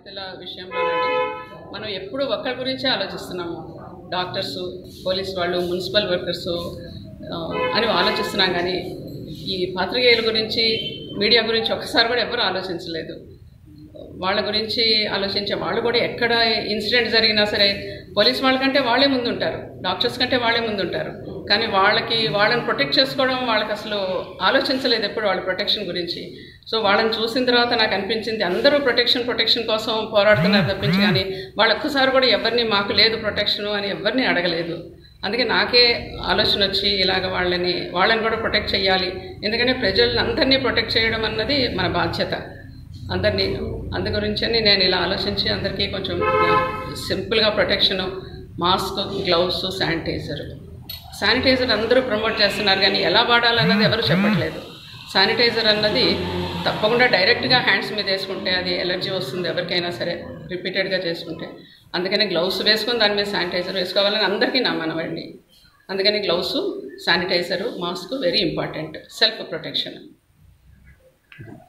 వ్యక్తుల విషయంలోనండి మనం ఎప్పుడు ఒక్కరి గురించే ఆలోచిస్తున్నాము డాక్టర్సు పోలీస్ వాళ్ళు మున్సిపల్ వర్కర్సు ఆ, అని ఆలోచిస్తున్నాం కానీ ఈ పాత్రికేయుల గురించి మీడియా గురించి ఒక్కసారి కూడా ఎవరు ఆలోచించలేదు వాళ్ళ గురించి ఆలోచించే వాళ్ళు కూడా ఎక్కడ ఇన్సిడెంట్ జరిగినా సరే పోలీస్ వాళ్ళకంటే వాళ్ళే ముందు ఉంటారు డాక్టర్స్ కంటే వాళ్ళే ముందు ఉంటారు కానీ వాళ్ళకి వాళ్ళని ప్రొటెక్ట్ చేసుకోవడం వాళ్ళకి అసలు ఆలోచించలేదు ఎప్పుడు వాళ్ళ ప్రొటెక్షన్ గురించి సో వాళ్ళని చూసిన తర్వాత నాకు అనిపించింది అందరూ ప్రొటెక్షన్ ప్రొటెక్షన్ కోసం పోరాడుతున్నారు తప్పించి కానీ వాళ్ళు ఒక్కసారి కూడా ఎవరిని మాకు లేదు ప్రొటెక్షను అని ఎవరిని అడగలేదు అందుకే నాకే ఆలోచన వచ్చి ఇలాగ వాళ్ళని వాళ్ళని కూడా ప్రొటెక్ట్ చేయాలి ఎందుకంటే ప్రజలను అందరినీ ప్రొటెక్ట్ చేయడం అన్నది మన బాధ్యత అందరినీ అందు గురించని నేను ఇలా ఆలోచించి అందరికీ కొంచెం సింపుల్గా protection mask gloves sanitiser sanitiser అందరూ ప్రమోట్ చేస్తున్నారు కానీ ఎలా వాడాలన్నది ఎవరు చెప్పట్లేదు శానిటైజర్ అన్నది తప్పకుండా డైరెక్ట్గా హ్యాండ్స్ మీద వేసుకుంటే అది ఎలర్జీ వస్తుంది ఎవరికైనా సరే రిపీటెడ్గా చేసుకుంటే అందుకని గ్లౌస్ వేసుకొని దాని మీద శానిటైజర్ వేసుకోవాలని అందరికీ నా మనవండి అందుకని gloves sanitiser mask very important self protection